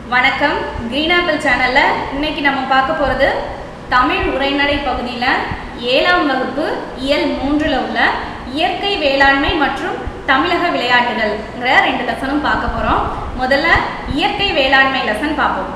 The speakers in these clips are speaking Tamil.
வணக்கம் கிரீன் ஆப்பிள் சேனலில் இன்னைக்கு நம்ம பார்க்க போகிறது தமிழ் உரைநடை பகுதியில் ஏழாம் வகுப்பு இயல் மூன்றில் உள்ள இயற்கை வேளாண்மை மற்றும் தமிழக விளையாட்டுகள்ங்கிற ரெண்டு லெசனும் பார்க்க போகிறோம் முதல்ல இயற்கை வேளாண்மை லெசன் பார்ப்போம்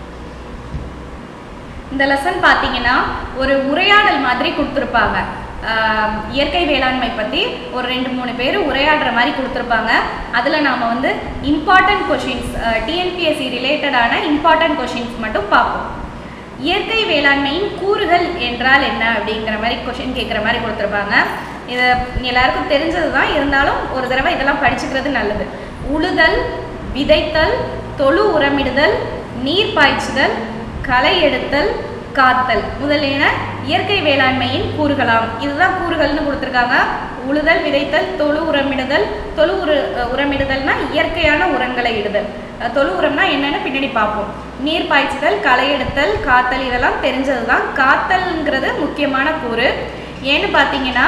இந்த லெசன் பார்த்தீங்கன்னா ஒரு உரையாடல் மாதிரி கொடுத்துருப்பாங்க ஆஹ் இயற்கை வேளாண்மை பற்றி ஒரு ரெண்டு மூணு பேர் உரையாடுற மாதிரி கொடுத்துருப்பாங்க அதில் நாம் வந்து இம்பார்ட்டன்ட் கொஷின்ஸ் டிஎன்பிஎஸ்சி ரிலேட்டடான இம்பார்ட்டன்ட் கொஷின்ஸ் மட்டும் பார்ப்போம் இயற்கை வேளாண்மையின் கூறுகள் என்றால் என்ன அப்படிங்கிற மாதிரி கொஷின் கேட்குற மாதிரி கொடுத்துருப்பாங்க இது எல்லாருக்கும் தெரிஞ்சது தான் இருந்தாலும் ஒரு தடவை இதெல்லாம் படிச்சுக்கிறது நல்லது உழுதல் விதைத்தல் தொழு உரமிடுதல் நீர் பாய்ச்சுதல் களை எடுத்தல் காத்தல் முதலியன இயற்கை வேளாண்மையின் கூறுகளாம் இதுதான் கூறுகள்னு கொடுத்துருக்காங்க உழுதல் விதைத்தல் தொழு உரமிடுதல் தொழு உரு உரமிடுதல்னா இயற்கையான உரங்களை இடுதல் அஹ் தொழு உரம்னா என்னன்னு பின்னாடி பார்ப்போம் நீர் பாய்ச்சுதல் களை எடுத்தல் காத்தல் இதெல்லாம் தெரிஞ்சது தான் காத்தல்ங்கிறது முக்கியமான கூறு ஏன்னு பார்த்தீங்கன்னா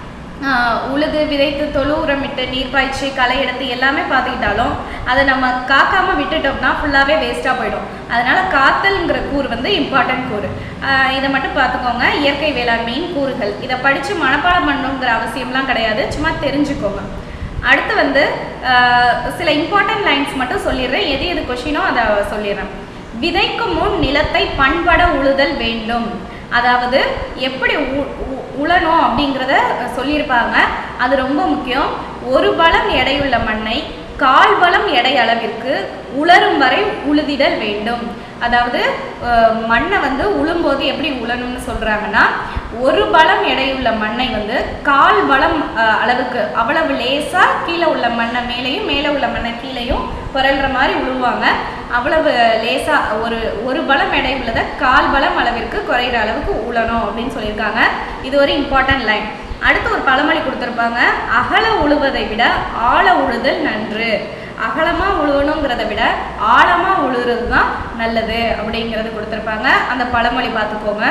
ஆஹ் உழுது விதைத்து தொழு உரமிட்டு நீர் பாய்ச்சி களை எடுத்து எல்லாமே பார்த்துக்கிட்டாலும் அதை நம்ம காக்காம விட்டுட்டோம்னா ஃபுல்லாகவே வேஸ்ட்டாக போயிடும் அதனால காத்தல்ங்கிற கூறு வந்து இம்பார்ட்டன்ட் கூறு ஆஹ் இதை மட்டும் பார்த்துக்கோங்க இயற்கை வேளாண்மையின் கூறுகள் இதை படித்து மனப்பாடம் பண்ணணுங்கிற அவசியம்லாம் கிடையாது சும்மா தெரிஞ்சுக்கோங்க அடுத்து வந்து ஆஹ் சில இம்பார்ட்டன்ட் லைன்ஸ் மட்டும் சொல்லிடுறேன் எது எது கொஷினோ அதை சொல்லிடுறேன் விதைக்கும் முன் நிலத்தை பண்பட உழுதல் வேண்டும் அதாவது எப்படி உ- உ- உழணும் அப்படிங்கிறத சொல்லியிருப்பாங்க அது ரொம்ப முக்கியம் ஒரு பலம் எடையுள்ள மண்ணை கால் பலம் எடை அளவிற்கு உலரும் வரை உழுதிடல் வேண்டும் அதாவது அஹ், மண்ணை வந்து உழும்போது எப்படி உழணும்னு சொல்கிறாங்கன்னா ஒரு பலம் எடையுள்ள மண்ணை வந்து கால் பலம் அஹ், அளவுக்கு அவ்வளவு லேசாக கீழே உள்ள மண்ணை மேலேயும் மேலே உள்ள மண்ணை கீழேயும் புரள்ற மாதிரி உழுவாங்க அவ்வளவு லேசாக ஒரு ஒரு பலம் எடை உள்ளதை கால் பலம் அளவிற்கு குறையிற அளவுக்கு உழணும் அப்படின்னு சொல்லியிருக்காங்க இது ஒரு இம்பார்ட்டன்ட் லைன் அடுத்து ஒரு பழமொழி கொடுத்துருப்பாங்க அகல உழுவதை விட ஆழ உழுதல் நன்று அகலமாக உழுவணுங்கிறத விட ஆழமாக உழுகிறது தான் நல்லது அப்படிங்கிறது கொடுத்துருப்பாங்க அந்த பழமொழி பார்த்துக்கோங்க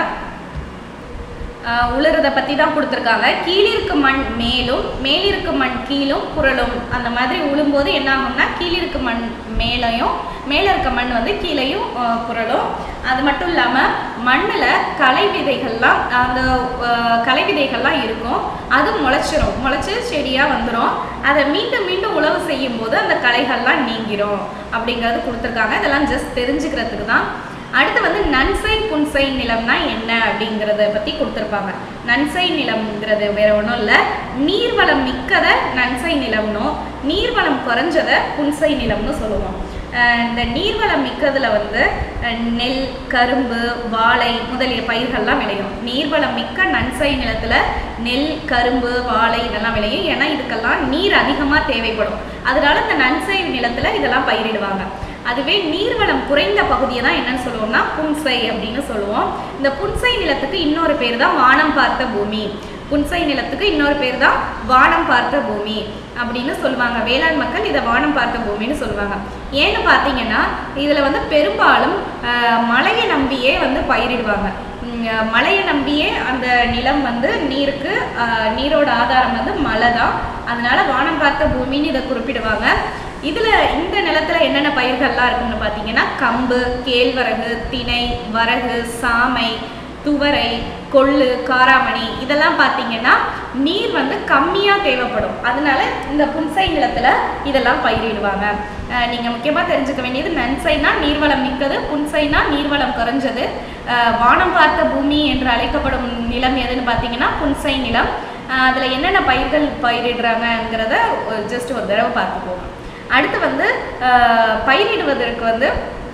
ஆஹ் உழுறத பற்றி தான் கொடுத்துருக்காங்க கீழிருக்கு மண் மேலும் மேலிருக்கு மண் கீழும் புரளும் அந்த மாதிரி உழும்போது என்ன ஆகும்னா கீழிருக்கு மண் மேலையும் மேலே இருக்க மண் வந்து கீழேயும் ஆஹ் புரளும் அது மட்டும் இல்லாமல் மண்ணில் களை விதைகள்லாம் அந்த ஆஹ் களை விதைகள்லாம் இருக்கும் அது முளைச்சிரும் முளைச்சி செடியாக வந்துடும் அதை மீண்டும் மீண்டும் உழவு செய்யும் போது அந்த களைகள்லாம் நீங்கிரும் அப்படிங்கிறது கொடுத்துருக்காங்க இதெல்லாம் ஜஸ்ட் தெரிஞ்சுக்கிறதுக்கு தான் அடுத்து வந்து நன்சை புன்சை நிலம்னா என்ன அப்படிங்கிறத பற்றி கொடுத்துருப்பாங்க நன்சை நிலம்ங்கிறது வேற ஒன்றும் இல்லை நீர்வளம் மிக்கதை நன்சை நிலம்னும் நீர்வளம் குறைஞ்சதை புன்சை நிலம்னு சொல்லுவோம் அஹ் இந்த நீர்வளம் மிக்கதில் வந்து அஹ் நெல் கரும்பு வாழை முதலிய பயிர்கள்லாம் விளையும் நீர்வளம் மிக்க நன்சை நிலத்தில் நெல் கரும்பு வாழை இதெல்லாம் விளையும் ஏன்னா இதுக்கெல்லாம் நீர் அதிகமாக தேவைப்படும் அதனால இந்த நன்சை நிலத்தில் இதெல்லாம் பயிரிடுவாங்க அதுவே நீர்வளம் குறைந்த பகுதியை தான் என்னன்னு சொல்லுவோம்னா புன்சை அப்படின்னு சொல்லுவோம் இந்த புன்சை நிலத்துக்கு இன்னொரு பேர் தான் வானம் பார்த்த பூமி புன்சை நிலத்துக்கு இன்னொரு பேர் தான் வானம் பார்த்த பூமி அப்படின்னு சொல்லுவாங்க வேளாண் மக்கள் இதை வானம் பார்த்த பூமின்னு சொல்லுவாங்க ஏன்னு பார்த்தீங்கன்னா இதில் வந்து பெரும்பாலும் ஆஹ், மழையை நம்பியே வந்து பயிரிடுவாங்க உம், அஹ், மழையை நம்பியே அந்த நிலம் வந்து நீருக்கு ஆஹ், நீரோட ஆதாரம் வந்து மழை தான் அதனால வானம் பார்த்த பூமின்னு இதை குறிப்பிடுவாங்க இதுல இந்த நிலத்துல என்னென்ன பயிர்கள்லாம் இருக்குன்னு பார்த்தீங்கன்னா கம்பு கேழ்வரகு திணை வரகு சாமை துவரை கொள்ளு காராமணி இதெல்லாம் பார்த்தீங்கன்னா நீர் வந்து கம்மியாக தேவைப்படும் அதனால இந்த புன்சை நிலத்துல இதெல்லாம் பயிரிடுவாங்க அஹ் நீங்க முக்கியமா தெரிஞ்சுக்க வேண்டியது நன்சைனா நீர்வளம் மிக்கது புன்சைனா நீர்வளம் குறைஞ்சது அஹ் வானம் பார்த்த பூமி என்று அழைக்கப்படும் நிலம் எதுன்னு பார்த்தீங்கன்னா புன்சை நிலம் அஹ் அதுல என்னென்ன பயிர்கள் பயிரிடுறாங்கங்கிறத ஜஸ்ட் ஒரு தடவை பார்த்துக்கோங்க அடுத்து வந்து ஆஹ், பயிரிடுவதற்கு வந்து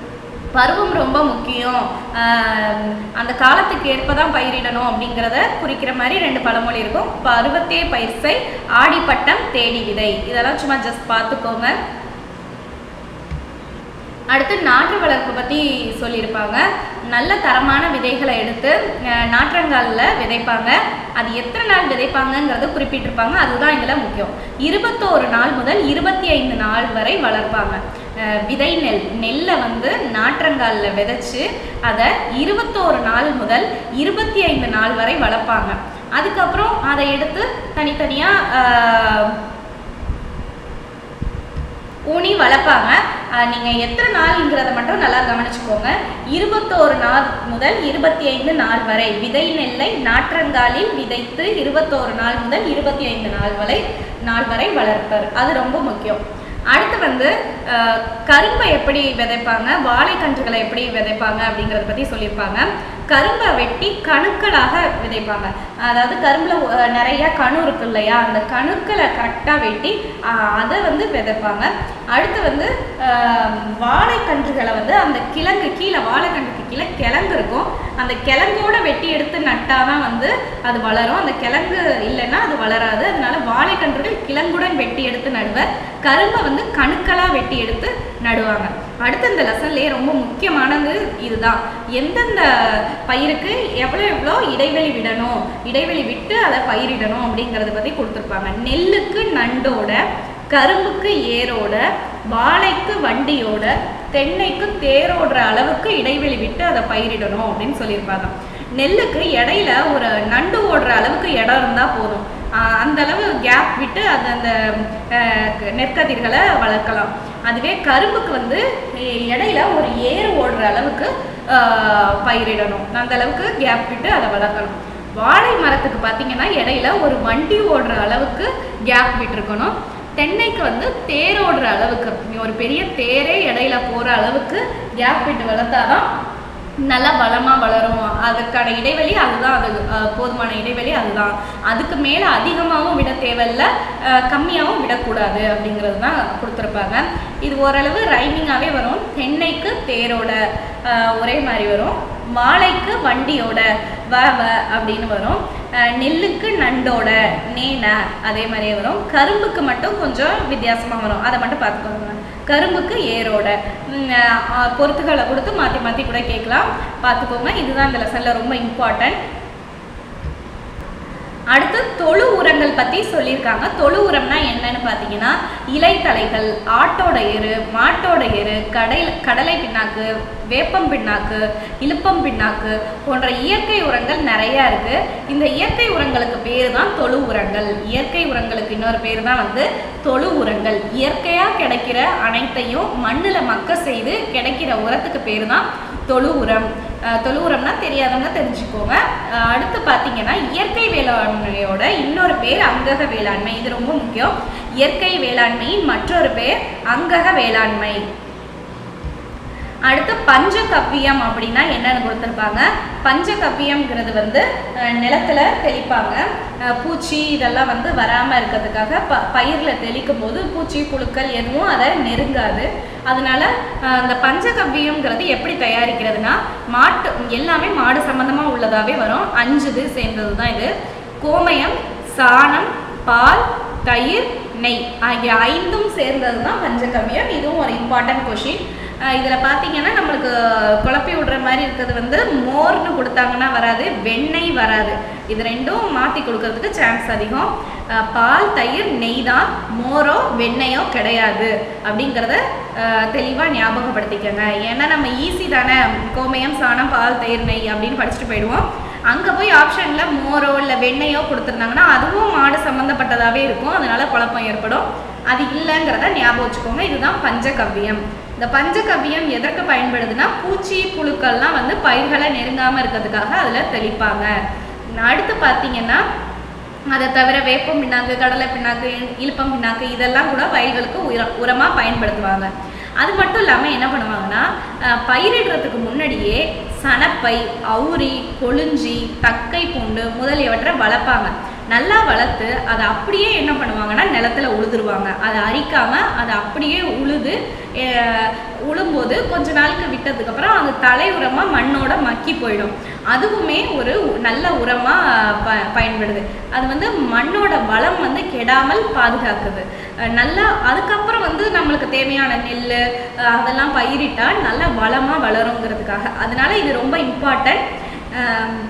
பருவம் ரொம்ப முக்கியம் ஆஹ், அந்த காலத்துக்கு ஏற்ப தான் பயிரிடணும் அப்படிங்கிறத குறிக்கிற மாதிரி ரெண்டு பழமொழி இருக்கும் பருவத்தே பயிர்சை ஆடிப்பட்டம் தேடி விதை இதெல்லாம் சும்மா ஜஸ்ட் பார்த்துக்கோங்க அடுத்து நாற்று வளர்ப்பு பற்றி சொல்லியிருப்பாங்க நல்ல தரமான விதைகளை எடுத்து அஹ், நாற்றங்காலில் விதைப்பாங்க அது எத்தனை நாள் விதைப்பாங்கங்கிறத குறிப்பிட்டிருப்பாங்க அதுதான் இதில் முக்கியம் இருபத்தோரு நாள் முதல் இருபத்தி ஐந்து நாள் வரை வளர்ப்பாங்க அஹ், விதை நெல் நெல்லை வந்து நாற்றங்காலில் விதைச்சு அதை இருபத்தோரு நாள் முதல் இருபத்தி ஐந்து நாள் வரை வளர்ப்பாங்க அதுக்கப்புறம் அதை எடுத்து தனித்தனியாக ஊனி வளர்ப்பாங்க நீங்கள் எத்தனை நாள்ங்கிறத மட்டும் நல்லா கவனிச்சுக்கோங்க இருபத்தோரு நாள் முதல் இருபத்தி ஐந்து நாள் வரை விதை நெல்லை நாற்றங்காலில் விதைத்து இருபத்தோரு நாள் முதல் இருபத்தி ஐந்து நாள் வரை நாள் வரை வளர்ப்பர் அது ரொம்ப முக்கியம் அடுத்து வந்து அஹ், கரும்பை எப்படி விதைப்பாங்க வாழைக்கன்றுகளை எப்படி விதைப்பாங்க அப்படிங்கிறத பற்றி சொல்லியிருப்பாங்க கரும்பை வெட்டி கணுக்களாக விதைப்பாங்க அதாவது கரும்புல அஹ், நிறைய கணு இருக்கு இல்லையா அந்த கணுக்களை கரெக்டாக வெட்டி அஹ், அதை வந்து விதைப்பாங்க அடுத்து வந்து அஹ், வாழைக்கன்றுகளை வந்து அந்த கிழங்கு கீழே வாழைக்கன்றுக்கு கீழே கிழங்கு இருக்கும் அந்த கிழங்கோட வெட்டி எடுத்து நட்டாதான் வந்து அது வளரும் அந்த கிழங்கு இல்லைன்னா அது வளராது அதனால வாழைக்கன்றுகள் கிழங்குடன் வெட்டி எடுத்து நடுவர் கரும்பை வந்து கணுக்களா வெட்டி எடுத்து நடுவாங்க அடுத்து இந்த லெசன்லேயே ரொம்ப முக்கியமானது இதுதான் எந்தெந்த பயிருக்கு எவ்வளோ எவ்வளோ இடைவெளி விடணும் இடைவெளி விட்டு அதை பயிரிடணும் அப்படிங்கிறத பற்றி கொடுத்துருப்பாங்க நெல்லுக்கு நண்டோட கரும்புக்கு ஏரோட வாழைக்கு வண்டியோட தென்னைக்கு தேரோடுற அளவுக்கு இடைவெளி விட்டு அதை பயிரிடணும் அப்படின்னு சொல்லியிருப்பாங்க நெல்லுக்கு இடையில ஒரு நண்டு ஓடுற அளவுக்கு இடம் இருந்தால் போதும் ஆஹ் அந்த அளவு கேப் விட்டு அது அந்த ஆஹ் க- நெற்கதிர்களை வளர்க்கலாம் அதுவே கரும்புக்கு வந்து இ- இடையில ஒரு ஏர் ஓடுற அளவுக்கு ஆஹ் பயிரிடணும் அந்த அளவுக்கு கேப் விட்டு அதை வளர்க்கணும் வாழை மரத்துக்கு பார்த்தீங்கன்னா இடையில ஒரு வண்டி ஓடுற அளவுக்கு கேப் விட்டுருக்கணும் தென்னைக்கு வந்து தேர் ஓடுற அளவுக்கு ஒரு பெரிய தேரே இடையில போற அளவுக்கு கேப் விட்டு வளர்த்தாதான் நல்லா பலமாக வளரும் அதுக்கான இடைவெளி அதுதான் அது அஹ், போதுமான இடைவெளி அதுதான் அதுக்கு மேலே அதிகமாகவும் விட தேவையில்ல அஹ், கம்மியாகவும் விடக்கூடாது அப்படிங்கிறது தான் கொடுத்துருப்பாங்க இது ஓரளவு ரைமிங்காகவே வரும் தென்னைக்கு தேரோட அஹ், ஒரே மாதிரி வரும் வாழைக்கு வண்டியோட வ வ அப்படின்னு வரும் அஹ், நெல்லுக்கு நண்டோட நேன அதே மாதிரியே வரும் கரும்புக்கு மட்டும் கொஞ்சம் வித்தியாசமாக வரும் அதை மட்டும் பார்த்துக்கோங்க கரும்புக்கு ஏரோட ம், அஹ், பொருத்துகளை கொடுத்து மாற்றி மாற்றி கூட கேட்கலாம் பார்த்துக்கோங்க இதுதான் இந்த லெசனில் ரொம்ப இம்பார்ட்டன்ட் அடுத்து தொழு உரங்கள் பற்றி சொல்லியிருக்காங்க தொழு உரம்னா என்னன்னு பார்த்தீங்கன்னா இலைத்தலைகள் ஆட்டோட எரு மாட்டோட எரு கடை கடலை பிண்ணாக்கு வேப்பம் பிண்ணாக்கு இலுப்பம் பிண்ணாக்கு போன்ற இயற்கை உரங்கள் நிறையா இருக்கு இந்த இயற்கை உரங்களுக்கு பேர் தான் தொழு உரங்கள் இயற்கை உரங்களுக்கு இன்னொரு பேர் தான் வந்து தொழு உரங்கள் இயற்கையாக கிடைக்கிற அனைத்தையும் மண்ணில் மக்க செய்து கிடைக்கிற உரத்துக்கு பேர் தான் தொழு உரம் அஹ் தொழு உரம்னா தெரியாதவங்க தெரிஞ்சுக்கோங்க அஹ் அடுத்து பார்த்தீங்கன்னா இயற்கை வேளாண்மையோட இன்னொரு பேர் அங்கக வேளாண்மை இது ரொம்ப முக்கியம் இயற்கை வேளாண்மையின் மற்றொரு பேர் அங்கக வேளாண்மை அடுத்து பஞ்சகவ்வியம் அப்படின்னா என்னன்னு கொடுத்துருப்பாங்க பஞ்சகவ்வியம்ங்கிறது வந்து அஹ், நிலத்துல தெளிப்பாங்க அஹ், பூச்சி இதெல்லாம் வந்து வராமல் இருக்கிறதுக்காக ப பயிரில் தெளிக்கும் போது பூச்சி புழுக்கள் எதுவும் அதை நெருங்காது அதனால அஹ், அந்த பஞ்சகவ்வியம்ங்கிறது எப்படி தயாரிக்கிறதுனா மாட்டு எல்லாமே மாடு சம்மந்தமாக உள்ளதாகவே வரும் அஞ்சு இது சேர்ந்தது தான் இது கோமயம் சாணம் பால் தயிர் நெய் ஆகிய ஐந்தும் சேர்ந்தது தான் பஞ்சகவ்யம் இதுவும் ஒரு இம்பார்ட்டன்ட் கொஷின் இதில் பார்த்தீங்கன்னா நம்மளுக்கு குழப்பி விடுற மாதிரி இருக்கிறது வந்து மோர்னு கொடுத்தாங்கன்னா வராது வெண்ணெய் வராது இது ரெண்டும் மாற்றி கொடுக்கறதுக்கு சான்ஸ் அதிகம் அஹ் பால் தயிர் நெய் தான் மோரோ வெண்ணெயோ கிடையாது அப்படிங்கிறத தெளிவாக ஞாபகப்படுத்திக்கங்க ஏன்னா நம்ம ஈஸி தானே கோமயம் சாணம் பால் தயிர் நெய் அப்படின்னு படிச்சுட்டு போயிடுவோம் அங்கே போய் ஆப்ஷனில் மோரோ இல்லை வெண்ணெயோ கொடுத்துருந்தாங்கன்னா அதுவும் மாடு சம்மந்தப்பட்டதாகவே இருக்கும் அதனால குழப்பம் ஏற்படும் அது இல்லைங்கிறத ஞாபகம் வச்சுக்கோங்க இதுதான் பஞ்சகவ்வியம் இந்த பஞ்சகவ்வியம் எதற்கு பயன்படுதுன்னா பூச்சி புழுக்கள்லாம் வந்து பயிர்களை நெருங்காமல் இருக்கிறதுக்காக அதில் தெளிப்பாங்க அடுத்து பார்த்தீங்கன்னா அதை தவிர வேப்பம் பிண்ணாக்கு கடலை பிண்ணாக்கு இழுப்பம் பிண்ணாக்கு இதெல்லாம் கூட வயல்களுக்கு உர உரமாக பயன்படுத்துவாங்க அது மட்டும் இல்லாமல் என்ன பண்ணுவாங்கன்னா அஹ், பயிரிடுறதுக்கு முன்னாடியே சணப்பை அவுரி கொழுஞ்சி தக்கை பூண்டு முதலியவற்றை வளர்ப்பாங்க நல்லா வளர்த்து அதை அப்படியே என்ன பண்ணுவாங்கன்னா நிலத்துல உழுதுருவாங்க அதை அரிக்காமல் அதை அப்படியே உழுது அஹ், உழும்போது கொஞ்ச நாளுக்கு விட்டதுக்கப்புறம் அது தலை உரமாக மண்ணோட மக்கி போயிடும் அதுவுமே ஒரு உ- நல்ல உரமாக ப பயன்படுது அது வந்து மண்ணோட வளம் வந்து கெடாமல் பாதுகாக்குது அஹ் நல்லா அதுக்கப்புறம் வந்து நம்மளுக்கு தேவையான நெல் அஹ் அதெல்லாம் பயிரிட்டா நல்லா வளமாக வளருங்கிறதுக்காக அதனால இது ரொம்ப இம்பார்ட்டன்ட்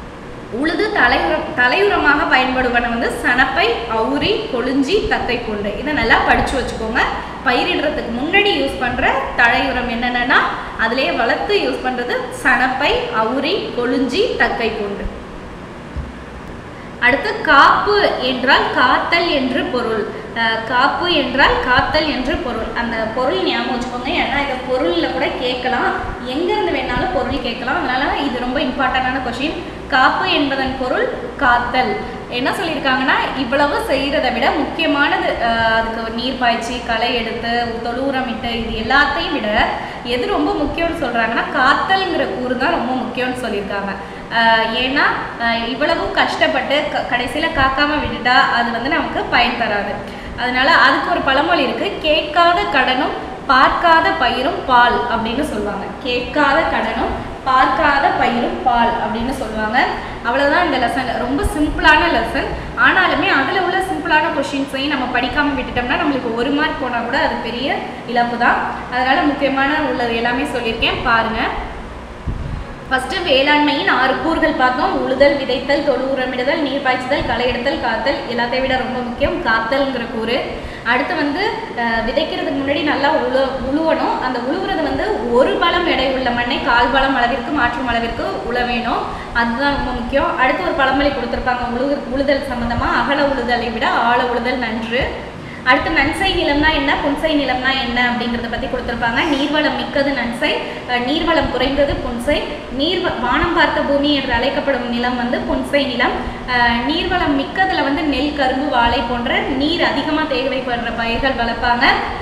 உழுது தலையுரம் தலையுரமாக பயன்படுவன வந்து சணப்பை அவுரி கொழுஞ்சி தத்தை பூண்டு இதை நல்லா படிச்சு வச்சுக்கோங்க பயிரிடுறதுக்கு முன்னாடி யூஸ் பண்ற தழையுரம் என்னென்னா அதிலேயே வளர்த்து யூஸ் பண்றது சணப்பை அவுரி கொழுஞ்சி தக்கை பூண்டு அடுத்து காப்பு என்றால் காத்தல் என்று பொருள் அஹ், காப்பு என்றால் காத்தல் என்று பொருள் அந்த பொருள் ஞாபகம் வச்சுக்கோங்க ஏன்னா இதை பொருளில் கூட கேட்கலாம் எங்கேருந்து வேணாலும் பொருள் கேட்கலாம் அதனால இது ரொம்ப இம்பார்ட்டண்டான கொஷின் காப்பு என்பதன் பொருள் காத்தல் என்ன சொல்லியிருக்காங்கன்னா இவ்வளவு செய்கிறத விட முக்கியமானது அஹ், அதுக்கு நீர் பாய்ச்சி களை எடுத்து தொழு உரமிட்டு இது எல்லாத்தையும் விட எது ரொம்ப முக்கியம்னு சொல்கிறாங்கன்னா காத்தல்ங்கிற கூறு தான் ரொம்ப முக்கியம்னு சொல்லியிருக்காங்க அஹ், ஏன்னா அஹ், இவ்வளவு கஷ்டப்பட்டு க கடைசியில் காக்காம விட்டுட்டா அது வந்து நமக்கு பயன் தராது அதனால அதுக்கு ஒரு பழமொழி இருக்கு கேட்காத கடனும் பார்க்காத பயிரும் பால் அப்படின்னு சொல்லுவாங்க கேட்காத கடனும் பார்க்காத பயிரும் பால் அப்படின்னு சொல்லுவாங்க அவ்வளவுதான் இந்த லெசன் ரொம்ப சிம்பிளான லெசன் ஆனாலுமே அதில் உள்ள சிம்பிளான கொஷின்ஸையும் நம்ம படிக்காமல் விட்டுட்டோம்னா நம்மளுக்கு ஒரு மார்க் போனால் கூட அது பெரிய இழப்பு தான் அதனால முக்கியமான உள்ளது எல்லாமே சொல்லியிருக்கேன் பாருங்கள் ஃபஸ்ட்டு வேளாண்மையின் ஆறு கூறுகள் பார்த்தோம் உழுதல் விதைத்தல் தொழு உரமிடுதல் நீர் பாய்ச்சுதல் களை எடுத்தல் காத்தல் எல்லாத்தையும் விட ரொம்ப முக்கியம் காத்தல்ங்கிற கூறு அடுத்து வந்து அஹ், விதைக்கிறதுக்கு முன்னாடி நல்லா உழு உழுவணும் அந்த உழுவுறது வந்து ஒரு பலம் எடை உள்ள மண்ணை கால் பலம் அளவிற்கு மாற்றும் அளவிற்கு உழ வேணும் அதுதான் ரொம்ப முக்கியம் அடுத்து ஒரு பழமொழி கொடுத்துருப்பாங்க உழு உழுதல் சம்மந்தமாக அகல உழுதலை விட ஆழ உழுதல் நன்று அடுத்து நன்சை நிலம்னா என்ன புன்சை நிலம்னா என்ன அப்படிங்கிறத பற்றி கொடுத்துருப்பாங்க நீர்வளம் மிக்கது நன்சை அஹ் நீர்வளம் குறைந்தது புன்சை நீர் வானம் பார்த்த பூமி என்று அழைக்கப்படும் நிலம் வந்து புன்சை நிலம் அஹ் நீர்வளம் மிக்கதுல வந்து நெல் கரும்பு வாழை போன்ற நீர் அதிகமாக தேவைப்படுற பயிர்கள் வளர்ப்பாங்க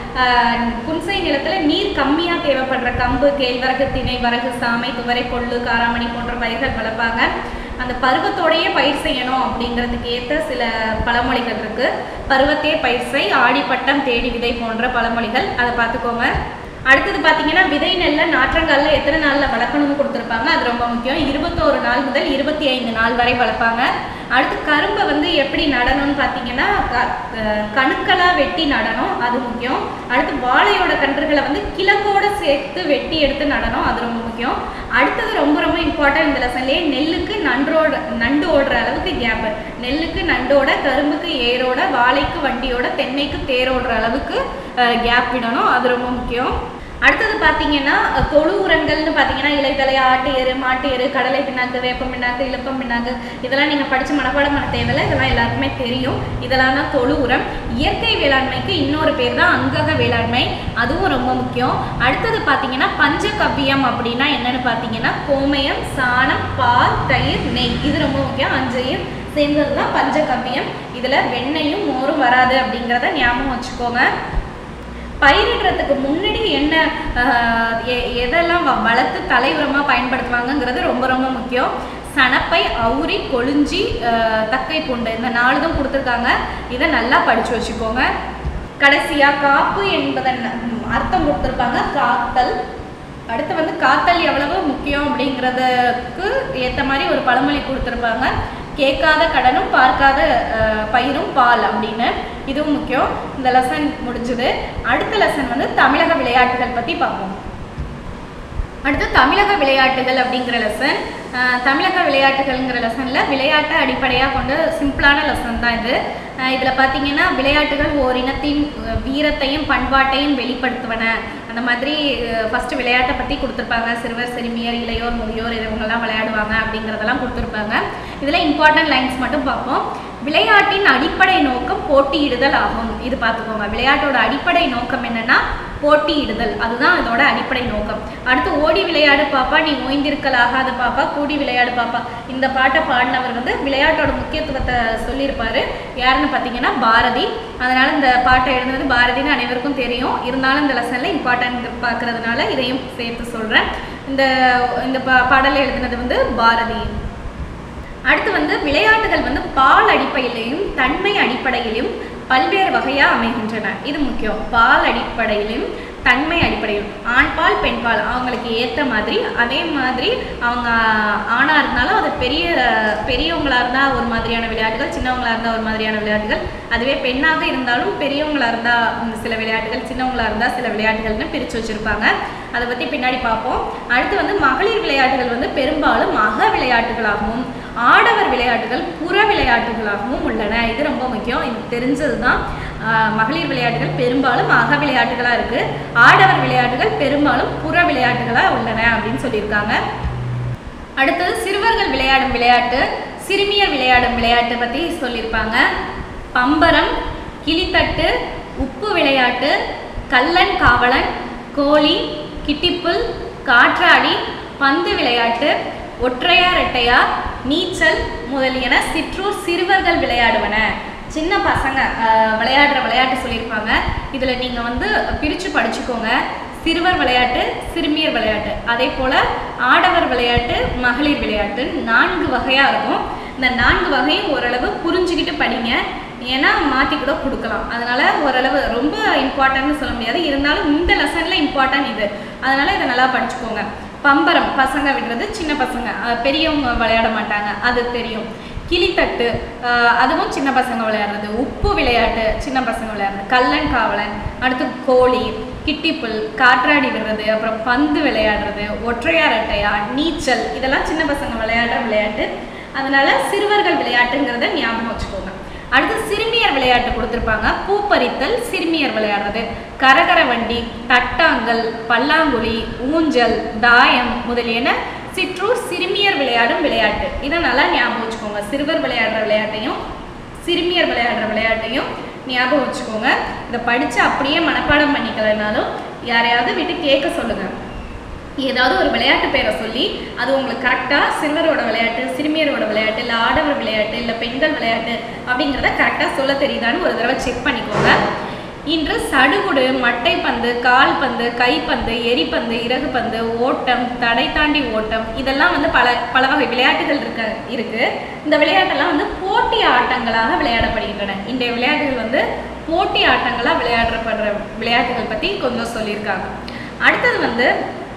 அஹ் புன்சை நிலத்துல நீர் கம்மியாக தேவைப்படுற கம்பு கேழ்வரகு திணை வரகு சாமை துவரை கொள்ளு காராமணி போன்ற பயிர்கள் வளர்ப்பாங்க அந்த பருவத்தோடையே பயிர் செய்யணும் அப்படிங்கிறதுக்கு ஏற்ற சில பழமொழிகள் இருக்கு பருவத்தே பயிர் செய் ஆடிப்பட்டம் தேடி விதை போன்ற பழமொழிகள் அதை பார்த்துக்கோங்க அடுத்தது பார்த்தீங்கன்னா விதை நெல்லை நாற்றங்கால்ல எத்தனை நாளில் வளர்க்கணும்னு கொடுத்துருப்பாங்க அது ரொம்ப முக்கியம் இருபத்தோரு நாள் முதல் இருபத்தி ஐந்து நாள் வரை வளர்ப்பாங்க அடுத்து கரும்பை வந்து எப்படி நடணும்னு பார்த்தீங்கன்னா க- அஹ் கணுக்களா வெட்டி நடணும் அது முக்கியம் அடுத்து வாழையோட கன்றுகளை வந்து கிழங்கோட சேர்த்து வெட்டி எடுத்து நடணும் அது ரொம்ப முக்கியம் அடுத்தது ரொம்ப ரொம்ப இம்பார்ட்டன்ட் இந்த லெசன்லேயே நெல்லுக்கு நன்றோட நண்டு ஓடுற அளவுக்கு கேப் நெல்லுக்கு நண்டோட கரும்புக்கு ஏரோட வாழைக்கு வண்டியோட தென்னைக்கு தேரோடுற அளவுக்கு கேப் விடணும் அது ரொம்ப முக்கியம் அடுத்தது பார்த்தீங்கன்னா அஹ், தொழு உரங்கள்னு பார்த்தீங்கன்னா இலைத்தலை ஆட்டு எரு மாட்டு எரு கடலை பிண்ணாக்கு வேப்பம் பிண்ணாக்கு இழுப்பம் பிண்ணாக்கு இதெல்லாம் நீங்கள் படித்து மனப்பாடம் பண்ண தேவையில்லை இதெல்லாம் எல்லாருக்குமே தெரியும் இதெல்லாம் தான் தொழு உரம் இயற்கை வேளாண்மைக்கு இன்னொரு பேர் தான் அங்கக வேளாண்மை அதுவும் ரொம்ப முக்கியம் அடுத்தது பார்த்தீங்கன்னா பஞ்சகவ்யம் அப்படின்னா என்னன்னு பார்த்தீங்கன்னா கோமயம் சாணம் பால் தயிர் நெய் இது ரொம்ப முக்கியம் அஞ்சையும் சேர்ந்தது தான் பஞ்சகவ்யம் இதில் வெண்ணெயும் மோரும் வராது அப்படிங்கிறத ஞாபகம் வச்சுக்கோங்க பயிரிடுறதுக்கு முன்னாடி என்ன ஆஹ், எ- எதெல்லாம் வ- வளர்த்து தலை உரமா பயன்படுத்துவாங்கங்கிறது ரொம்ப ரொம்ப முக்கியம் சணப்பை அவுரி கொழிஞ்சி ஆஹ், தக்கை பூண்டு இந்த நாலு தான் கொடுத்துருக்காங்க இதை நல்லா படிச்சு வச்சுக்கோங்க கடைசியா காப்பு என்பதன் ம், அர்த்தம் கொடுத்துருப்பாங்க காத்தல் அடுத்து வந்து காத்தல் எவ்வளவு முக்கியம் அப்படிங்கிறதுக்கு ஏற்ற மாதிரி ஒரு பழமொழி கொடுத்துருப்பாங்க கேட்காத கடனும் பார்க்காத அஹ், பயிரும் பால் அப்படின்னு இதுவும் முக்கியம் இந்த லெசன் முடிஞ்சுது அடுத்த லெசன் வந்து தமிழக விளையாட்டுகள் பற்றி பார்ப்போம் அடுத்து தமிழக விளையாட்டுகள் அப்படிங்கிற லெசன் தமிழக விளையாட்டுகள்ங்கிற லெசனில் விளையாட்டை அடிப்படையாக கொண்ட சிம்பிளான லெசன் தான் இது இதில் பார்த்தீங்கன்னா விளையாட்டுகள் ஓர் இனத்தின் அஹ், வீரத்தையும் பண்பாட்டையும் வெளிப்படுத்துவன அந்த மாதிரி ஃபஸ்ட்டு விளையாட்டை பற்றி கொடுத்துருப்பாங்க சிறுவர் சிறுமியர் இளையோர் முதியோர் இவங்கெல்லாம் விளையாடுவாங்க அப்படிங்கிறதெல்லாம் கொடுத்துருப்பாங்க இதில் இம்பார்ட்டன்ட் லைன்ஸ் மட்டும் பார்ப்போம் விளையாட்டின் அடிப்படை நோக்கம் போட்டியிடுதல் ஆகும் இது பார்த்துக்கோங்க விளையாட்டோட அடிப்படை நோக்கம் என்னன்னா போட்டியிடுதல் அதுதான் இதோட அடிப்படை நோக்கம் அடுத்து ஓடி விளையாடு பாப்பா நீ ஓய்ந்திருக்கல் ஆகாத பாப்பா கூடி விளையாடு பாப்பா இந்த பாட்டை பாடினவர் வந்து விளையாட்டோட முக்கியத்துவத்தை சொல்லியிருப்பாரு யாருன்னு பார்த்தீங்கன்னா பாரதி அதனால இந்த பாட்டை எழுதுனது பாரதின்னு அனைவருக்கும் தெரியும் இருந்தாலும் இந்த லெசனில் இம்பார்ட்டன்ட் பார்க்கறதுனால இதையும் சேர்த்து சொல்கிறேன் இந்த இந்த பா பாடலை எழுதினது வந்து பாரதி அடுத்து வந்து விளையாட்டுகள் வந்து பால் அடிப்படையிலையும் தன்மை அடிப்படையிலும் பல்வேறு வகையாக அமைகின்றன இது முக்கியம் பால் அடிப்படையிலும் தன்மை அடிப்படையிலும் ஆண் பால் பெண் பால் அவங்களுக்கு ஏற்ற மாதிரி அதே மாதிரி அவங்க ஆணாக இருந்தாலும் அது பெரிய பெரியவங்களா இருந்தால் ஒரு மாதிரியான விளையாட்டுகள் சின்னவங்களா இருந்தால் ஒரு மாதிரியான விளையாட்டுகள் அதுவே பெண்ணாக இருந்தாலும் பெரியவங்களா இருந்தால் சில விளையாட்டுகள் சின்னவங்களா இருந்தால் சில விளையாட்டுகள்னு பிரித்து வச்சுருப்பாங்க அதை பற்றி பின்னாடி பார்ப்போம் அடுத்து வந்து மகளிர் விளையாட்டுகள் வந்து பெரும்பாலும் அக விளையாட்டுகளாகவும் ஆடவர் விளையாட்டுகள் புற விளையாட்டுகளாகவும் உள்ளன இது ரொம்ப முக்கியம் இது தெரிஞ்சது தான் மகளிர் விளையாட்டுகள் பெரும்பாலும் அக விளையாட்டுகளாக இருக்குது ஆடவர் விளையாட்டுகள் பெரும்பாலும் புற விளையாட்டுகளாக உள்ளன அப்படின்னு சொல்லியிருக்காங்க அடுத்தது சிறுவர்கள் விளையாடும் விளையாட்டு சிறுமியர் விளையாடும் விளையாட்டு பற்றி சொல்லியிருப்பாங்க பம்பரம் கிளித்தட்டு உப்பு விளையாட்டு கள்ளன் காவலன் கோழி கிட்டிப்புல் காற்றாடி பந்து விளையாட்டு ஒற்றையார் இரட்டையார் நீச்சல் முதலியன சிற்றூர் சிறுவர்கள் விளையாடுவன சின்ன பசங்க அஹ், விளையாடுற விளையாட்டு சொல்லியிருப்பாங்க இதில் நீங்கள் வந்து பிரித்து படிச்சுக்கோங்க சிறுவர் விளையாட்டு சிறுமியர் விளையாட்டு அதே போல் ஆடவர் விளையாட்டு மகளிர் விளையாட்டு நான்கு வகையாக இருக்கும் இந்த நான்கு வகையும் ஓரளவு புரிஞ்சுக்கிட்டு படிங்க ஏன்னா மாற்றி கூட கொடுக்கலாம் அதனால ஓரளவு ரொம்ப இம்பார்ட்டன்ட்னு சொல்ல முடியாது இருந்தாலும் இந்த லெசனில் இம்பார்ட்டன்ட் இது அதனால இதை நல்லா படிச்சுக்கோங்க பம்பரம் பசங்க விடுறது சின்ன பசங்க அஹ் பெரியவங்க விளையாட மாட்டாங்க அது தெரியும் கிளித்தட்டு அஹ் அதுவும் சின்ன பசங்க விளையாடுறது உப்பு விளையாட்டு சின்ன பசங்க விளையாடுறது கல்லன் காவலன் அடுத்து கோழி கிட்டிப்புல் காற்றாடி விடுறது அப்புறம் பந்து விளையாடுறது ஒற்றையார் இரட்டையா நீச்சல் இதெல்லாம் சின்ன பசங்க விளையாடுற விளையாட்டு அதனால சிறுவர்கள் விளையாட்டுங்கிறத ஞாபகம் வச்சுக்கோங்க அடுத்து சிறுமியர் விளையாட்டு கொடுத்துருப்பாங்க பூப்பறித்தல் சிறுமியர் விளையாடுறது கரகர வண்டி தட்டாங்கல் பல்லாங்குழி ஊஞ்சல் தாயம் முதலியன சிற்றூர் சிறுமியர் விளையாடும் விளையாட்டு இதை நல்லா ஞாபகம் வச்சுக்கோங்க சிறுவர் விளையாடுற விளையாட்டையும் சிறுமியர் விளையாடுற விளையாட்டையும் ஞாபகம் வச்சுக்கோங்க இதை படித்து அப்படியே மனப்பாடம் பண்ணிக்கலைனாலும் யாரையாவது விட்டு கேட்க சொல்லுங்கள் ஏதாவது ஒரு விளையாட்டு பேரை சொல்லி அது உங்களுக்கு கரெக்டாக சிறுவரோட விளையாட்டு சிறுமியரோட விளையாட்டு இல்லை ஆடவர் விளையாட்டு இல்லை பெண்கள் விளையாட்டு அப்படிங்கிறத கரெக்டாக சொல்ல தெரியுதான்னு ஒரு தடவை செக் பண்ணிக்கோங்க இன்று சடுகுடு மட்டைப்பந்து கால்பந்து கைப்பந்து எரிப்பந்து இறகுப்பந்து ஓட்டம் தடை தாண்டி ஓட்டம் இதெல்லாம் வந்து பல பல வகை விளையாட்டுகள் இருக்க இருக்கு இந்த விளையாட்டெல்லாம் வந்து போட்டி ஆட்டங்களாக விளையாடப்படுகின்றன இன்றைய விளையாட்டுகள் வந்து போட்டி ஆட்டங்களாக விளையாடப்படுற விளையாட்டுகள் பற்றி கொஞ்சம் சொல்லியிருக்காங்க அடுத்தது வந்து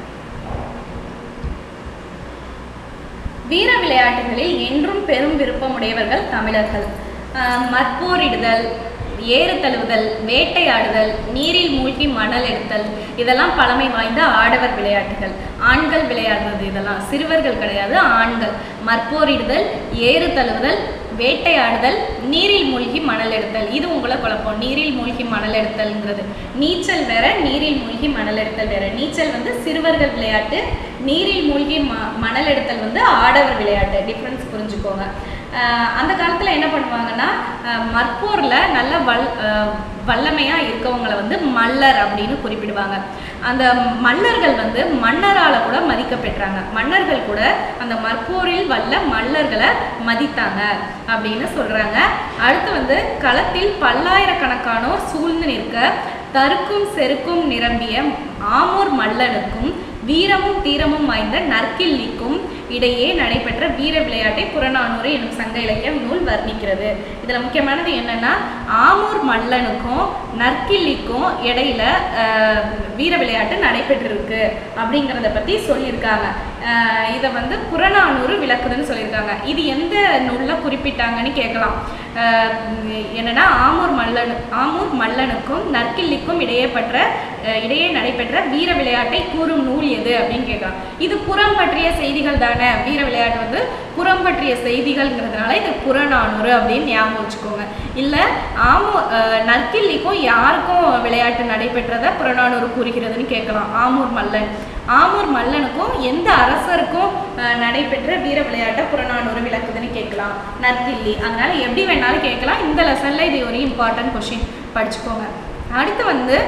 வீர விளையாட்டுகளில் என்றும் பெரும் விருப்பமுடையவர்கள் தமிழர்கள் ஆஹ் மற்போரிடுதல் ஏறு தழுவுதல் வேட்டையாடுதல் நீரில் மூழ்கி மணல் எடுத்தல் இதெல்லாம் பழமை வாய்ந்த ஆடவர் விளையாட்டுகள் ஆண்கள் விளையாடுறது இதெல்லாம் சிறுவர்கள் கிடையாது ஆண்கள் மற்போரிடுதல் ஏறு தழுவுதல் வேட்டையாடுதல் நீரில் மூழ்கி மணல் எடுத்தல் இது உங்களை குழப்பம் நீரில் மூழ்கி மணல் எடுத்தல்ங்கிறது நீச்சல் வேற நீரில் மூழ்கி மணல் எடுத்தல் வேற நீச்சல் வந்து சிறுவர்கள் விளையாட்டு நீரில் மூழ்கி ம மணல் எடுத்தல் வந்து ஆடவர் விளையாட்டு டிஃப்ரென்ஸ் புரிஞ்சுக்கோங்க ஆஹ் அந்த காலத்தில் என்ன பண்ணுவாங்கன்னா ஆஹ் மற்போரில் நல்ல வல் ஆஹ் வல்லமையா இருக்கவங்கள வந்து மல்லர் அப்படின்னு குறிப்பிடுவாங்க அந்த மல்லர்கள் வந்து மன்னரால் கூட மதிக்கப்பெற்றாங்க மன்னர்கள் கூட அந்த மற்போரில் வல்ல மல்லர்களை மதித்தாங்க அப்படின்னு சொல்றாங்க அடுத்து வந்து களத்தில் பல்லாயிரக்கணக்கானோர் சூழ்ந்து நிற்க தருக்கும் செருக்கும் நிரம்பிய ஆமூர் மல்லனுக்கும் வீரமும் தீரமும் வாய்ந்த நற்கிள்ளிக்கும் இடையே நடைபெற்ற வீர விளையாட்டை புறநானூறு எனும் சங்க இலக்கியம் நூல் வர்ணிக்கிறது இதில் முக்கியமானது என்னன்னா ஆமூர் மல்லனுக்கும் நற்கிள்ளிக்கும் இடையில ஆஹ், வீர விளையாட்டு நடைபெற்றிருக்கு அப்படிங்கிறத பற்றி சொல்லியிருக்காங்க ஆஹ், இதை வந்து புறநானூறு விளக்குதுன்னு சொல்லியிருக்காங்க இது எந்த நூலில் குறிப்பிட்டாங்கன்னு கேட்கலாம் ஆஹ், என்னன்னா ஆமூர் மல்லனு ஆமூர் மல்லனுக்கும் நற்கிள்ளிக்கும் இடையே பற்ற அஹ், இடையே நடைபெற்ற வீர விளையாட்டை கூறும் நூல் எது அப்படின்னு கேட்கலாம் இது புறம் பற்றிய செய்திகள் தானே வீர விளையாட்டு வந்து புறம் பற்றிய செய்திகள்ங்கிறதுனால இது புறநானூறு அப்படின்னு ஞாபகம் வச்சுக்கோங்க இல்லை ஆமூ அஹ், நற்கிள்ளிக்கும் யாருக்கும் விளையாட்டு நடைபெற்றதை புறநானூறு கூறுகிறதுன்னு கேட்கலாம் ஆமூர் மல்லன் ஆமூர் மல்லனுக்கும் எந்த அரசருக்கும் அஹ், நடைபெற்ற வீர விளையாட்டை புறநானூறு விளக்குதுன்னு கேட்கலாம் நற்கிள்ளி அதனால எப்படி வேணாலும் கேட்கலாம் இந்த லெசன்ல இது ஒரு இம்பார்ட்டன்ட் கொஷின் படிச்சுக்கோங்க அடுத்து வந்து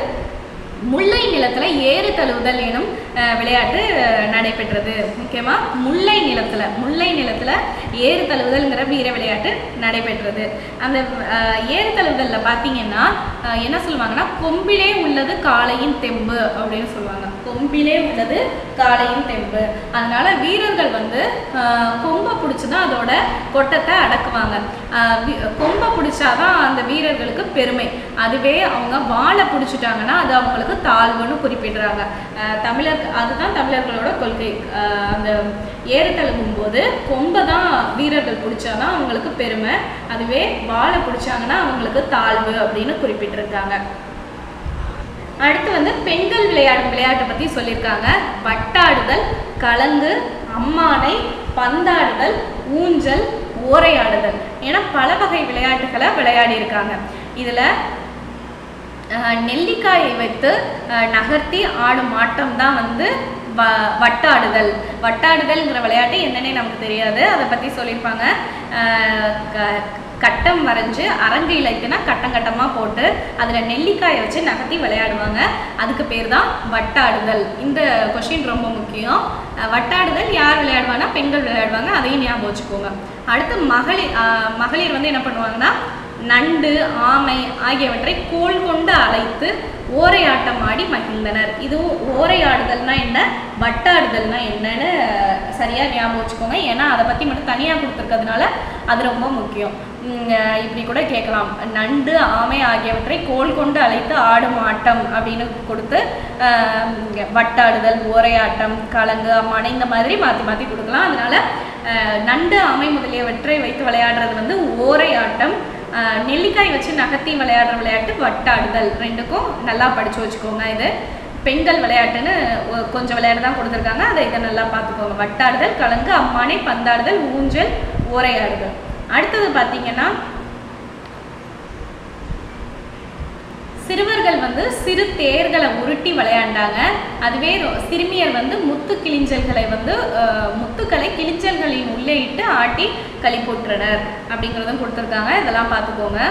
முல்லை நிலத்துல ஏறு தழுவுதல் எனும் அஹ், விளையாட்டு அஹ், நடைபெற்றது முக்கியமா முல்லை நிலத்துல முல்லை நிலத்துல ஏறு தழுவுதல்ங்கிற வீர விளையாட்டு நடைபெற்றது அந்த அஹ், ஏறு தழுவுதல்ல பார்த்தீங்கன்னா அஹ், என்ன சொல்லுவாங்கன்னா கொம்பிலே உள்ளது காளையின் தெம்பு அப்படின்னு சொல்லுவாங்க கொம்பிலே உள்ளது காளையின் தெம்பு அதனால வீரர்கள் வந்து அஹ், கொம்பை பிடிச்சி தான் அதோட கொட்டத்தை அடக்குவாங்க அஹ், வி- கொம்பை பிடிச்சாதான் அந்த வீரர்களுக்கு பெருமை அதுவே அவங்க வாழை பிடிச்சிட்டாங்கன்னா அது அவங்களுக்கு தாழ்வுன்னு குறிப்பிடுறாங்க அஹ், தமிழர் அதுதான் தமிழர்களோட கொள்கை அஹ், அந்த ஏறு தழுவும் போது கொம்பை தான் வீரர்கள் பிடிச்சாதான் அவங்களுக்கு பெருமை அதுவே வாழை பிடிச்சாங்கன்னா அவங்களுக்கு தாழ்வு அப்படின்னு குறிப்பிட்டிருக்காங்க அடுத்து வந்து பெண்கள் விளையாடும் விளையாட்டை பற்றி சொல்லியிருக்காங்க வட்டாடுதல் கலங்கு அம்மானை பந்தாடுதல் ஊஞ்சல் ஓரையாடுதல் என பல வகை விளையாட்டுகளை விளையாடி இருக்காங்க இதில் நெல்லிக்காயை வைத்து அஹ், நகர்த்தி ஆடும் ஆட்டம் தான் வந்து வ வட்டாடுதல் வட்டாடுதல்ங்கிற விளையாட்டு என்னன்னே நமக்கு தெரியாது அதை பற்றி சொல்லியிருப்பாங்க அஹ், க- கட்டம் வரைஞ்சு அரங்கு இலைக்குனா கட்டம் கட்டமாக போட்டு அதில் நெல்லிக்காயை வச்சு நகர்த்தி விளையாடுவாங்க அதுக்கு பேர் தான் வட்டாடுதல் இந்த கொஷின் ரொம்ப முக்கியம் அஹ் வட்டாடுதல் யார் விளையாடுவாங்கன்னா பெண்கள் விளையாடுவாங்க அதையும் ஞாபகம் வச்சுக்கோங்க அடுத்து மகளிர் அஹ் மகளிர் வந்து என்ன பண்ணுவாங்கன்னா நண்டு ஆமை ஆகியவற்றை கோல் கொண்டு அழைத்து ஓரையாட்டம் ஆடி மகிழ்ந்தனர் இதுவும் ஓரையாடுதல்னா என்ன வட்டாடுதல்னா என்னன்னு சரியா ஞாபகம் வச்சுக்கோங்க ஏன்னா அதை பற்றி மட்டும் தனியாக கொடுத்துருக்கிறதுனால அது ரொம்ப முக்கியம் உம், அஹ் இப்படி கூட கேட்கலாம் நண்டு ஆமை ஆகியவற்றை கோல் கொண்டு அழைத்து ஆடும் ஆட்டம் அப்படின்னு கொடுத்து அஹ், இங்க வட்டாடுதல் ஓரையாட்டம் கலங்கு அம்மானை இந்த மாதிரி மாற்றி மாற்றி கொடுக்கலாம் அதனால அஹ், நண்டு ஆமை முதலியவற்றை வைத்து விளையாடுறது வந்து ஓரையாட்டம் அஹ், நெல்லிக்காய் வச்சு நகர்த்தி விளையாடுற விளையாட்டு வட்டாடுதல் ரெண்டுக்கும் நல்லா படிச்சு வச்சுக்கோங்க இது பெண்கள் விளையாட்டுன்னு ஒ- கொஞ்சம் விளையாட்டு தான் கொடுத்துருக்காங்க அதை இதை நல்லா பார்த்துக்கோங்க வட்டாடுதல் கலங்கு அம்மானை பந்தாடுதல் ஊஞ்சல் ஓரையாடுதல் அடுத்தது பார்த்தீங்கன்னா சிறுவர்கள் வந்து சிறு தேர்களை உருட்டி விளையாண்டாங்க அதுவே ரொ- சிறுமியர் வந்து முத்து கிளிஞ்சல்களை வந்து அஹ், முத்துக்களை கிளிஞ்சல்களின் உள்ளே இட்டு ஆட்டி களி போட்டுறனர் அப்படிங்கிறதும் கொடுத்துருக்காங்க இதெல்லாம் பார்த்துக்கோங்க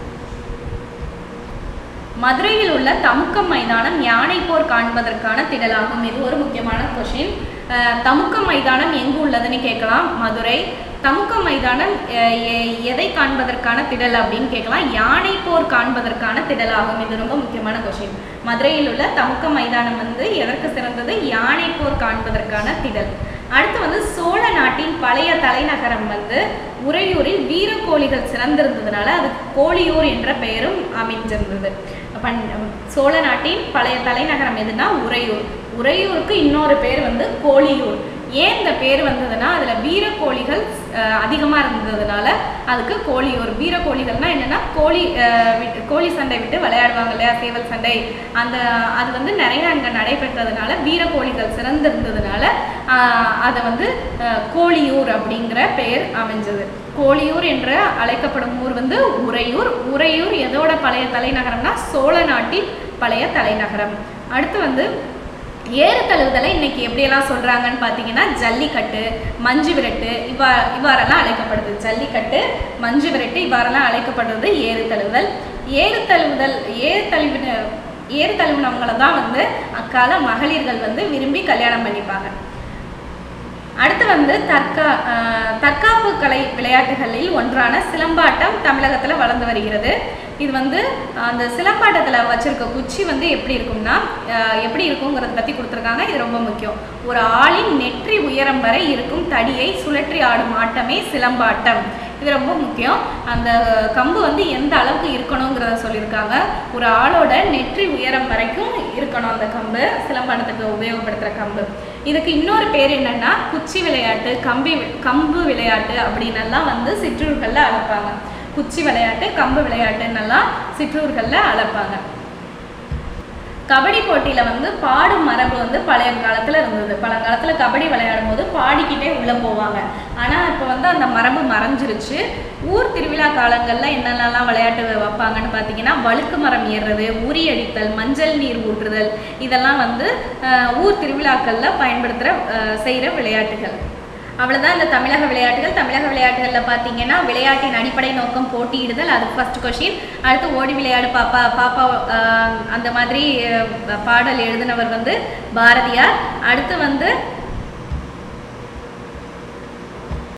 மதுரையில் உள்ள தமுக்கம் மைதானம் யானை போர் காண்பதற்கான திடலாகும் இது ஒரு முக்கியமான கொஷின் தமுக்கம் மைதானம் எங்கு உள்ளதுன்னு கேட்கலாம் மதுரை தமுக்கம் மைதானம் அஹ், எ- எதை காண்பதற்கான திடல் அப்படின்னு கேட்கலாம் யானை போர் காண்பதற்கான திடலாகும் இது ரொம்ப முக்கியமான கொஷின் மதுரையில் உள்ள தமுக்க மைதானம் வந்து எதற்கு சிறந்தது யானை போர் காண்பதற்கான திடல் அடுத்து வந்து சோழ நாட்டின் பழைய தலைநகரம் வந்து உறையூரில் வீரக்கோழிகள் சிறந்திருந்ததுனால அதுக்கு கோழியூர் என்ற பெயரும் அமைஞ்சிருந்தது அப்ப சோழ நாட்டின் பழைய தலைநகரம் எதுனா உறையூர் உறையூருக்கு இன்னொரு பேர் வந்து கோழியூர் ஏன் இந்த பேர் வந்ததுன்னா அதில் வீரக்கோழிகள் அதிகமாக இருந்ததுனால அதுக்கு கோழியூர் வீரக்கோழிகள்னா என்னென்னா கோழி அஹ், விட்டு கோழி சண்டை விட்டு விளையாடுவாங்க இல்லையா சேவல் சண்டை அந்த அது வந்து நிறைய அங்கே நடைபெற்றதுனால வீரக்கோழிகள் சிறந்திருந்ததுனால ஆஹ், அதை வந்து அஹ், கோழியூர் அப்படிங்கிற பெயர் அமைஞ்சது கோழியூர் என்று அழைக்கப்படும் ஊர் வந்து உறையூர் உறையூர் எதோட பழைய தலைநகரம்னா சோழ நாட்டின் பழைய தலைநகரம் அடுத்து வந்து ஏறு தழுவுதலை இன்னைக்கு எப்படியெல்லாம் சொல்றாங்கன்னு பார்த்தீங்கன்னா ஜல்லிக்கட்டு மஞ்சு விரட்டு இவ்வா இவ்வாறெல்லாம் அழைக்கப்படுது ஜல்லிக்கட்டு மஞ்சு விரட்டு இவ்வாறெல்லாம் அழைக்கப்படுறது ஏறு தழுவுதல் ஏறு தழுவுதல் ஏறு தழுவின ஏறு தழுவினவங்களை தான் வந்து அக்கால மகளிர்கள் வந்து விரும்பி கல்யாணம் பண்ணிப்பாங்க அடுத்து வந்து தற்கா அஹ், தற்காப்பு கலை விளையாட்டுகளில் ஒன்றான சிலம்பாட்டம் தமிழகத்தில் வளர்ந்து வருகிறது இது வந்து அந்த சிலம்பாட்டத்தில் வச்சிருக்க குச்சி வந்து எப்படி இருக்கும்னா அஹ், எப்படி இருக்குங்கிறத பற்றி கொடுத்துருக்காங்க இது ரொம்ப முக்கியம் ஒரு ஆளின் நெற்றி உயரம் வரை இருக்கும் தடியை சுழற்றி ஆடும் ஆட்டமே சிலம்பாட்டம் இது ரொம்ப முக்கியம் அந்த கம்பு வந்து எந்த அளவுக்கு இருக்கணுங்கிறத சொல்லியிருக்காங்க ஒரு ஆளோட நெற்றி உயரம் வரைக்கும் இருக்கணும் அந்த கம்பு சிலம்பாட்டத்துக்கு உபயோகப்படுத்துகிற கம்பு இதுக்கு இன்னொரு பேர் என்னன்னா குச்சி விளையாட்டு கம்பி வி- கம்பு விளையாட்டு அப்படின்னெல்லாம் வந்து சிற்றூர்களில் அழைப்பாங்க குச்சி விளையாட்டு கம்பு விளையாட்டுன்னெல்லாம் சிற்றூர்களில் அழைப்பாங்க கபடி போட்டியில் வந்து பாடும் மரபு வந்து பழைய காலத்தில் இருந்தது பழங்காலத்தில் கபடி விளையாடும் போது பாடிக்கிட்டே உள்ளே போவாங்க ஆனால் இப்போ வந்து அந்த மரபு மறைஞ்சிருச்சு ஊர் திருவிழா காலங்களில் என்னென்னலாம் விளையாட்டு வைப்பாங்கன்னு பார்த்தீங்கன்னா வழுக்கு மரம் ஏறுறது உரி அடித்தல் மஞ்சள் நீர் ஊற்றுதல் இதெல்லாம் வந்து அஹ், ஊர் திருவிழாக்களில் பயன்படுத்துகிற செய்கிற விளையாட்டுகள் அவ்வளவுதான் இந்த தமிழக விளையாட்டுகள் தமிழக விளையாட்டுகளில் பார்த்தீங்கன்னா விளையாட்டின் அடிப்படை நோக்கம் போட்டியிடுதல் அது ஃபர்ஸ்ட் கொஷின் அடுத்து ஓடி விளையாடு பாப்பா பாப்பா ஆஹ், அந்த மாதிரி அஹ், பாடல் எழுதினவர் வந்து பாரதியார் அடுத்து வந்து